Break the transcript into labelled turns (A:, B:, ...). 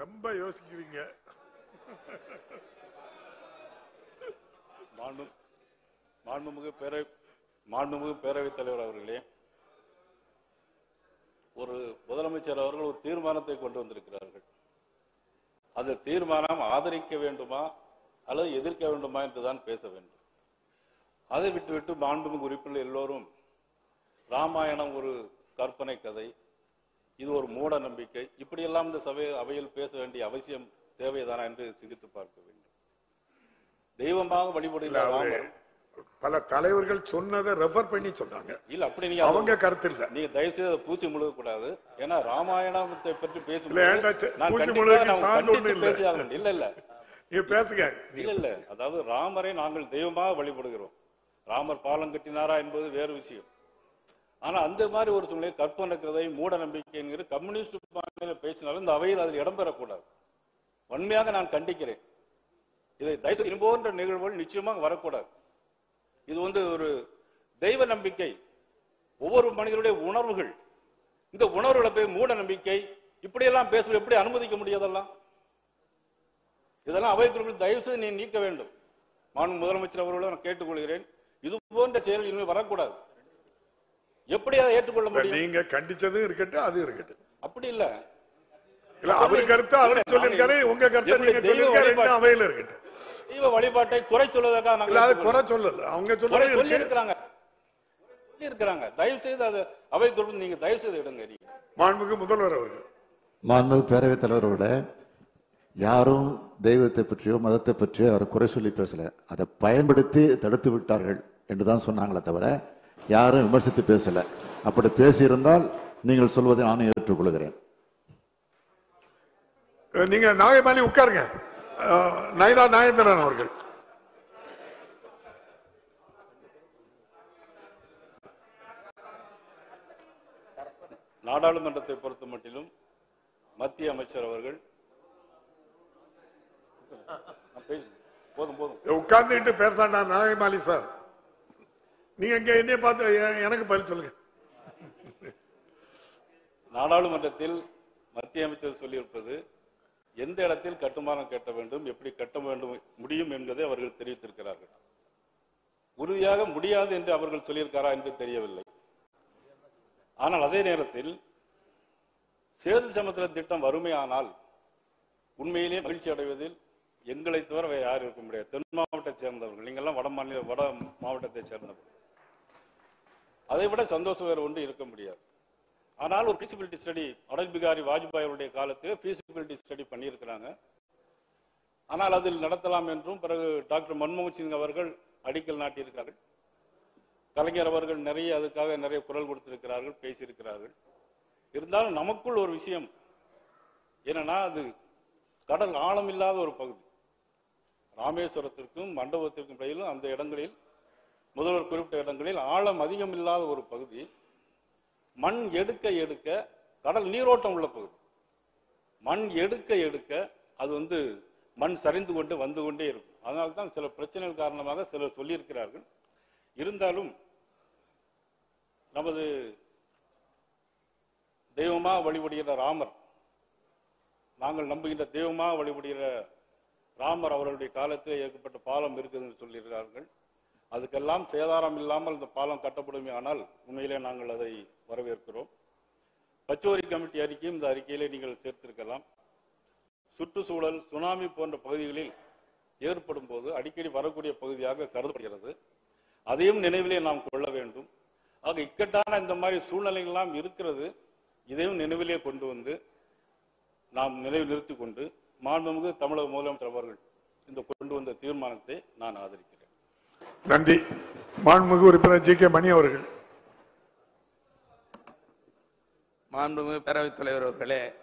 A: ரொம்ப யோசிக்கிறீங்க
B: மாண்பு மாண்புமிகு பேரவை மாண்புமிகு பேரவைத் தலைவர் அவர்களே ஒரு முதலமைச்சர் அவர்கள் ஒரு தீர்மானத்தை கொண்டு வந்திருக்கிறார்கள் அந்த தீர்மானம் ஆதரிக்க வேண்டுமா அல்லது எதிர்க்க வேண்டுமா என்றுதான் பேச வேண்டும் அதை விட்டுவிட்டு மாண்புமிகு உறுப்பினர் எல்லோரும் ராமாயணம் ஒரு கற்பனை கதை இது ஒரு மூட நம்பிக்கை இப்படியெல்லாம் இந்த சபை அவையில் பேச வேண்டிய அவசியம் தேவைதானா என்று சிந்தித்து பார்க்க வேண்டும் தெய்வமாக
A: இல்ல
B: வழிபடுகிற
A: அவரு
B: ராமர்
A: பல தலைவர்கள் சொன்னதை ரெஃபர் பண்ணி சொன்னாங்க
B: இல்ல அப்படி நீங்க
A: அவங்க கருத்து இல்ல
B: நீங்க தயவு செய்து அதை பூச்சி முழுக கூடாது ஏன்னா ராமாயணத்தை பற்றி
A: இல்ல, ஏன்டா
B: பேசும்போது
A: சே-
B: நான்
A: பூச்சி
B: கண்டிப்பா
A: முழுகுக்கு
B: நான்
A: சான்று
B: கண்டித்து
A: ஒண்ணும் இல்ல.
B: பேசியாக வேண்டும். இல்ல இல்ல
A: நீங்க பேசுங்க
B: இல்ல இல்ல அதாவது ராமரை நாங்கள் தெய்வமாக வழிபடுகிறோம் ராமர் பாலம் கட்டினாரா என்பது வேறு விஷயம் ஆனா அந்த மாதிரி ஒரு சூழ்நிலை கற்பனை கதை மூட நம்பிக்கை என்கிற கம்யூனிஸ்ட் பாணியில பேசினாலும் இந்த அவையில் அதில் இடம்பெறக்கூடாது வன்மையாக நான் கண்டிக்கிறேன் இதை தயவு இது போன்ற நிகழ்வுகள் நிச்சயமாக வரக்கூடாது இது வந்து ஒரு தெய்வ நம்பிக்கை ஒவ்வொரு மனிதனுடைய உணர்வுகள் இந்த உணர்வுகளை போய் மூட நம்பிக்கை இப்படியெல்லாம் பேசுவது எப்படி அனுமதிக்க முடியாதெல்லாம் இதெல்லாம் அவை குறிப்பில் தயவு செய்து நீ நீக்க வேண்டும் மாண்பு முதலமைச்சர் அவர்களும் நான் கேட்டுக்கொள்கிறேன் இது போன்ற செயல் இனிமேல் வரக்கூடாது எப்படி அதை ஏற்றுக்கொள்ள
A: இப்ப
B: முடியும்
A: நீங்க கண்டிச்சதும் இருக்கட்டும் அது இருக்கட்டும்
B: அப்படி இல்ல
A: இல்ல அவர் கருத்து அவர்
B: இல்ல,
A: சொல்லிருக்காரு
B: நாங்க
A: உங்க கருத்தை
B: எப்படி
A: நீங்க
B: தெய்வ
A: சொல்லிருக்காரு ரெண்டும்
B: வழிபாடு-
A: அவையில இருக்கட்டும்
B: தெய்வ வழிபாட்டை குறை சொல்வதற்காக
A: இல்ல அது
B: நாங்கள்
A: குறை சொல்லல அவங்க
B: குறை
A: சொல்றது
B: சொல்லி
A: இருக்கு
B: இருக்கிறாங்க சொல்லி இருக்கிறாங்க தயவு செய்து அது அவை குறிப்பில் நீங்க தயவு செய்து எடுங்க நீங்க
A: மாண்புக்கு முதல்வர் அவர்கள்
C: மாண்புமிகு பேரவைத் தலைவரோட யாரும் தெய்வத்தை பற்றியோ மதத்தை பற்றியோ அவர் குறை சொல்லி பேசல அதை பயன்படுத்தி தடுத்து விட்டார்கள் என்று தான் சொன்னாங்களே தவிர யாரும் விமர்சித்து பேசல அப்படி பேசியிருந்தால் நீங்கள் சொல்வதை நானும் ஏற்றுக்கொள்கிறேன்
A: அஹ் நீங்க நாகமாலி உட்காருங்க அஹ் நயினா நாயந்திரன் அவர்கள்
B: நாடாளுமன்றத்தை பொறுத்த மட்டிலும் மத்திய அமைச்சர் அவர்கள் நான் பேசு- போதும் போதும்
A: உட்கார்ந்துட்டு பேசாண்டா நாகமாலி சார் நீங்க இங்க என்னைய பார்த்து எ- எனக்கு பதில் சொல்லுங்க
B: நாடாளுமன்றத்தில் மத்திய அமைச்சர் சொல்லியிருப்பது எந்த இடத்தில் கட்டுமானம் கட்ட வேண்டும் எப்படி கட்ட வேண்டும் முடியும் என்பதை அவர்கள் தெரிவித்திருக்கிறார்கள் உறுதியாக முடியாது என்று அவர்கள் சொல்லியிருக்காரா என்று தெரியவில்லை ஆனால் அதே நேரத்தில் சேது சமுத்திர திட்டம் வறுமையானால் உண்மையிலேயே மகிழ்ச்சி அடைவதில் எங்களை தவிர வேறு யாரும் இருக்க முடியாது தென் மாவட்டத்தை சேர்ந்தவர்கள் நீங்கள்லாம் வட மாநில வட மாவட்டத்தை சேர்ந்தவர்கள் அதை விட சந்தோஷம் வேறு ஒன்று இருக்க முடியாது ஆனால் ஒரு feasibility ஸ்டடி அடல் பிகாரி வாஜ்பாய் அவருடைய காலத்தில் feasibility ஸ்டடி பண்ணியிருக்கிறாங்க ஆனால் அதில் நடத்தலாம் என்றும் பிறகு டாக்டர் மன்மோகன் சிங் அவர்கள் அடிக்கல் நாட்டியிருக்கிறார்கள் கலைஞர் அவர்கள் நிறைய அதுக்காக நிறைய குரல் கொடுத்திருக்கிறார்கள் பேசியிருக்கிறார்கள் இருந்தாலும் நமக்குள் ஒரு விஷயம் என்னன்னா அது கடல் ஆழம் இல்லாத ஒரு பகுதி ராமேஸ்வரத்திற்கும் மண்டபத்திற்கும் இடையிலும் அந்த இடங்களில் முதல்வர் குறிப்பிட்ட இடங்களில் ஆழம் அதிகம் இல்லாத ஒரு பகுதி மண் எடுக்க எடுக்க கடல் நீரோட்டம் உள்ள பகுதி மண் எடுக்க எடுக்க அது வந்து மண் சரிந்து கொண்டு வந்து கொண்டே இருக்கும் அதனால தான் சில பிரச்சனைகள் காரணமாக சிலர் சொல்லியிருக்கிறார்கள் இருந்தாலும் நமது தெய்வமா வழிபடுகிற ராமர் நாங்கள் நம்புகின்ற தெய்வமா வழிபடுகிற ராமர் அவர்களுடைய காலத்தில் ஏற்பட்ட பாலம் இருக்குது என்று சொல்லியிருக்கிறார்கள் அதுக்கெல்லாம் சேதாரம் இல்லாமல் இந்த பாலம் கட்டப்படுமே ஆனால் உண்மையிலே நாங்கள் அதை வரவேற்கிறோம் பச்சோரி கமிட்டி அறிக்கையும் இந்த அறிக்கையிலே நீங்கள் சேர்த்திருக்கலாம் சுற்றுச்சூழல் சுனாமி போன்ற பகுதிகளில் ஏற்படும் போது அடிக்கடி வரக்கூடிய பகுதியாக கருதப்படுகிறது அதையும் நினைவிலே நாம் கொள்ள வேண்டும் ஆக இக்கட்டான இந்த மாதிரி சூழ்நிலைகள்லாம் இருக்கிறது இதையும் நினைவிலே கொண்டு வந்து நாம் நினைவு நிறுத்திக் கொண்டு மாண்புமிகு தமிழக முதலமைச்சர் அவர்கள் இந்த கொண்டு வந்த தீர்மானத்தை நான் ஆதரிக்கிறேன்
A: நன்றி மாண்புமிகு உறுப்பினர் ஜி கே மணி அவர்கள்
D: மாண்புமிகு பேரவைத் தலைவர் அவர்களே